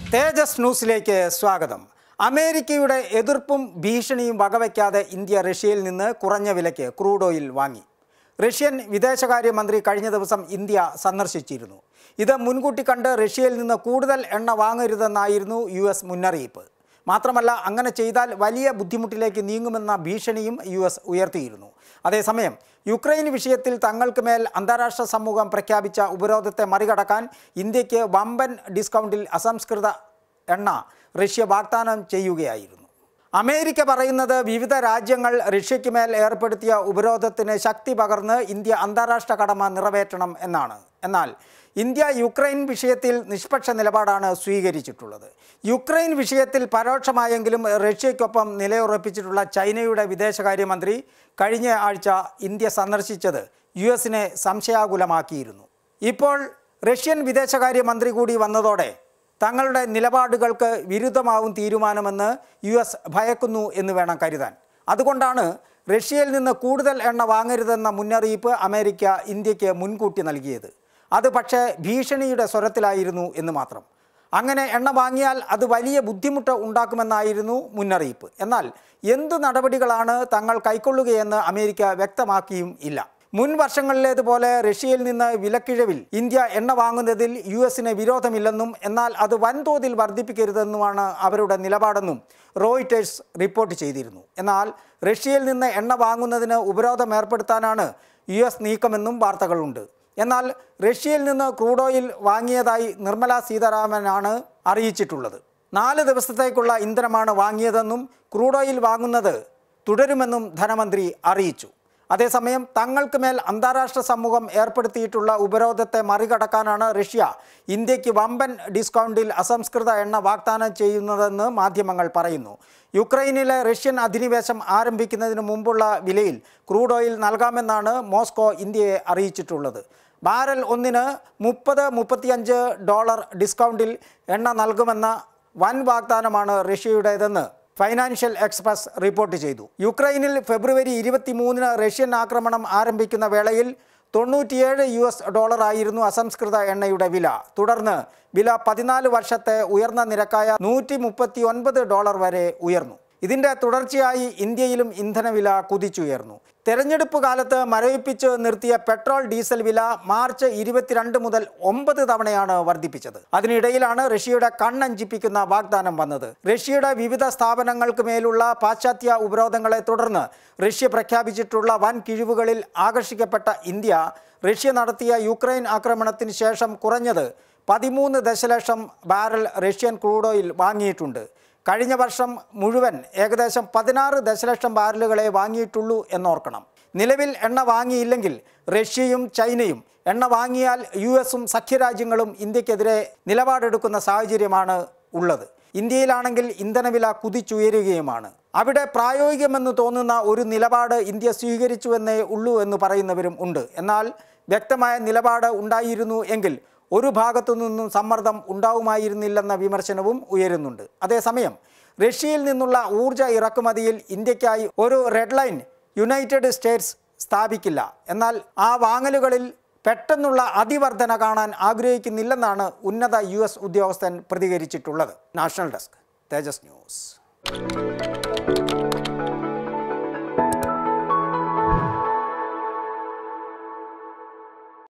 തേജസ് ന്യൂസിലേക്ക് സ്വാഗതം അമേരിക്കയുടെ എതിർപ്പും ഭീഷണിയും വകവയ്ക്കാതെ ഇന്ത്യ റഷ്യയിൽ നിന്ന് കുറഞ്ഞ വിലയ്ക്ക് ക്രൂഡ് ഓയിൽ വാങ്ങി റഷ്യൻ വിദേശകാര്യമന്ത്രി കഴിഞ്ഞ ദിവസം ഇന്ത്യ സന്ദർശിച്ചിരുന്നു ഇത് മുൻകൂട്ടി കണ്ട് റഷ്യയിൽ നിന്ന് കൂടുതൽ എണ്ണ വാങ്ങരുതെന്നായിരുന്നു യു എസ് മുന്നറിയിപ്പ് മാത്രമല്ല അങ്ങനെ ചെയ്താൽ വലിയ ബുദ്ധിമുട്ടിലേക്ക് നീങ്ങുമെന്ന ഭീഷണിയും യു എസ് ഉയർത്തിയിരുന്നു അതേസമയം യുക്രൈൻ വിഷയത്തിൽ തങ്ങൾക്ക് മേൽ അന്താരാഷ്ട്ര സമൂഹം പ്രഖ്യാപിച്ച ഉപരോധത്തെ മറികടക്കാൻ ഇന്ത്യക്ക് വമ്പൻ ഡിസ്കൗണ്ടിൽ അസംസ്കൃത എണ്ണ റഷ്യ വാഗ്ദാനം ചെയ്യുകയായിരുന്നു അമേരിക്ക പറയുന്നത് വിവിധ രാജ്യങ്ങൾ റഷ്യയ്ക്ക് മേൽ ഏർപ്പെടുത്തിയ ഉപരോധത്തിന് ശക്തി പകർന്ന് ഇന്ത്യ അന്താരാഷ്ട്ര കടമ നിറവേറ്റണം എന്നാണ് എന്നാൽ ഇന്ത്യ യുക്രൈൻ വിഷയത്തിൽ നിഷ്പക്ഷ നിലപാടാണ് സ്വീകരിച്ചിട്ടുള്ളത് യുക്രൈൻ വിഷയത്തിൽ പരോക്ഷമായെങ്കിലും റഷ്യയ്ക്കൊപ്പം നിലയുറപ്പിച്ചിട്ടുള്ള ചൈനയുടെ വിദേശകാര്യമന്ത്രി കഴിഞ്ഞ ആഴ്ച ഇന്ത്യ സന്ദർശിച്ചത് യു എസിനെ സംശയാകുലമാക്കിയിരുന്നു ഇപ്പോൾ റഷ്യൻ വിദേശകാര്യമന്ത്രി കൂടി വന്നതോടെ തങ്ങളുടെ നിലപാടുകൾക്ക് വിരുദ്ധമാവും തീരുമാനമെന്ന് യു എസ് ഭയക്കുന്നു എന്ന് വേണം കരുതാൻ അതുകൊണ്ടാണ് റഷ്യയിൽ നിന്ന് കൂടുതൽ എണ്ണ വാങ്ങരുതെന്ന മുന്നറിയിപ്പ് അമേരിക്ക ഇന്ത്യക്ക് മുൻകൂട്ടി നൽകിയത് അത് പക്ഷേ ഭീഷണിയുടെ സ്വരത്തിലായിരുന്നു എന്ന് മാത്രം അങ്ങനെ എണ്ണ വാങ്ങിയാൽ അത് വലിയ ബുദ്ധിമുട്ട് ഉണ്ടാക്കുമെന്നായിരുന്നു മുന്നറിയിപ്പ് എന്നാൽ എന്തു നടപടികളാണ് തങ്ങൾ കൈക്കൊള്ളുകയെന്ന് അമേരിക്ക വ്യക്തമാക്കിയും ഇല്ല മുൻ വർഷങ്ങളിലേതുപോലെ റഷ്യയിൽ നിന്ന് വിലക്കിഴവിൽ ഇന്ത്യ എണ്ണ വാങ്ങുന്നതിൽ യു എസിന് വിരോധമില്ലെന്നും എന്നാൽ അത് വൻതോതിൽ വർദ്ധിപ്പിക്കരുതെന്നുമാണ് അവരുടെ നിലപാടെന്നും റോയിറ്റേഴ്സ് റിപ്പോർട്ട് ചെയ്തിരുന്നു എന്നാൽ റഷ്യയിൽ നിന്ന് എണ്ണ വാങ്ങുന്നതിന് ഉപരോധം ഏർപ്പെടുത്താനാണ് യു എസ് നീക്കമെന്നും വാർത്തകളുണ്ട് എന്നാൽ റഷ്യയിൽ നിന്ന് ക്രൂഡ് ഓയിൽ വാങ്ങിയതായി നിർമ്മല സീതാരാമനാണ് അറിയിച്ചിട്ടുള്ളത് നാല് ദിവസത്തേക്കുള്ള ഇന്ധനമാണ് വാങ്ങിയതെന്നും ക്രൂഡ് ഓയിൽ വാങ്ങുന്നത് തുടരുമെന്നും ധനമന്ത്രി അറിയിച്ചു അതേസമയം തങ്ങൾക്ക് മേൽ അന്താരാഷ്ട്ര സമൂഹം ഏർപ്പെടുത്തിയിട്ടുള്ള ഉപരോധത്തെ മറികടക്കാനാണ് റഷ്യ ഇന്ത്യക്ക് വമ്പൻ ഡിസ്കൗണ്ടിൽ അസംസ്കൃത എണ്ണ വാഗ്ദാനം ചെയ്യുന്നതെന്ന് മാധ്യമങ്ങൾ പറയുന്നു യുക്രൈനിലെ റഷ്യൻ അധിനിവേശം ആരംഭിക്കുന്നതിന് മുമ്പുള്ള വിലയിൽ ക്രൂഡ് ഓയിൽ നൽകാമെന്നാണ് മോസ്കോ ഇന്ത്യയെ അറിയിച്ചിട്ടുള്ളത് ബാരൽ ഒന്നിന് മുപ്പത് മുപ്പത്തിയഞ്ച് ഡോളർ ഡിസ്കൗണ്ടിൽ എണ്ണ നൽകുമെന്ന വൻ വാഗ്ദാനമാണ് റഷ്യയുടേതെന്ന് ഫൈനാൻഷ്യൽ എക്സ്പ്രസ് റിപ്പോർട്ട് ചെയ്തു യുക്രൈനിൽ ഫെബ്രുവരി ഇരുപത്തിമൂന്നിന് റഷ്യൻ ആക്രമണം ആരംഭിക്കുന്ന വേളയിൽ തൊണ്ണൂറ്റിയേഴ് യു എസ് ഡോളറായിരുന്നു അസംസ്കൃത എണ്ണയുടെ വില തുടർന്ന് വില പതിനാല് വർഷത്തെ ഉയർന്ന നിരക്കായ നൂറ്റി മുപ്പത്തി ഒൻപത് ഡോളർ വരെ ഉയർന്നു ഇതിൻ്റെ തുടർച്ചയായി ഇന്ത്യയിലും ഇന്ധനവില കുതിച്ചുയർന്നു തെരഞ്ഞെടുപ്പ് കാലത്ത് മരവിപ്പിച്ച് നിർത്തിയ പെട്രോൾ ഡീസൽ വില മാർച്ച് ഇരുപത്തിരണ്ട് മുതൽ ഒമ്പത് തവണയാണ് വർദ്ധിപ്പിച്ചത് അതിനിടയിലാണ് റഷ്യയുടെ കണ്ണഞ്ചിപ്പിക്കുന്ന വാഗ്ദാനം വന്നത് റഷ്യയുടെ വിവിധ സ്ഥാപനങ്ങൾക്ക് മേലുള്ള പാശ്ചാത്യ ഉപരോധങ്ങളെ തുടർന്ന് റഷ്യ പ്രഖ്യാപിച്ചിട്ടുള്ള വൻ കിഴിവുകളിൽ ആകർഷിക്കപ്പെട്ട ഇന്ത്യ റഷ്യ നടത്തിയ യുക്രൈൻ ആക്രമണത്തിന് ശേഷം കുറഞ്ഞത് പതിമൂന്ന് ദശലക്ഷം ബാരൽ റഷ്യൻ ക്രൂഡ് ഓയിൽ വാങ്ങിയിട്ടുണ്ട് കഴിഞ്ഞ വർഷം മുഴുവൻ ഏകദേശം പതിനാറ് ദശലക്ഷം ബാരലുകളെ വാങ്ങിയിട്ടുള്ളൂ എന്നോർക്കണം നിലവിൽ എണ്ണ വാങ്ങിയില്ലെങ്കിൽ റഷ്യയും ചൈനയും എണ്ണ വാങ്ങിയാൽ യു എസും സഖ്യരാജ്യങ്ങളും ഇന്ത്യക്കെതിരെ നിലപാടെടുക്കുന്ന സാഹചര്യമാണ് ഉള്ളത് ഇന്ത്യയിലാണെങ്കിൽ ഇന്ധനവില കുതിച്ചുയരുകയുമാണ് അവിടെ പ്രായോഗികമെന്ന് തോന്നുന്ന ഒരു നിലപാട് ഇന്ത്യ സ്വീകരിച്ചുവെന്നേ ഉള്ളൂ എന്ന് പറയുന്നവരും ഉണ്ട് എന്നാൽ വ്യക്തമായ നിലപാട് ഉണ്ടായിരുന്നു എങ്കിൽ ഒരു ഭാഗത്തു നിന്നും സമ്മർദ്ദം ഉണ്ടാവുമായിരുന്നില്ലെന്ന വിമർശനവും ഉയരുന്നുണ്ട് അതേസമയം റഷ്യയിൽ നിന്നുള്ള ഊർജ ഇറക്കുമതിയിൽ ഇന്ത്യക്കായി ഒരു റെഡ് ലൈൻ യുണൈറ്റഡ് സ്റ്റേറ്റ്സ് സ്ഥാപിക്കില്ല എന്നാൽ ആ വാങ്ങലുകളിൽ പെട്ടെന്നുള്ള അതിവർധന കാണാൻ ആഗ്രഹിക്കുന്നില്ലെന്നാണ് ഉന്നത യു എസ് ഉദ്യോഗസ്ഥൻ പ്രതികരിച്ചിട്ടുള്ളത് നാഷണൽ ഡെസ്ക് തേജസ് ന്യൂസ്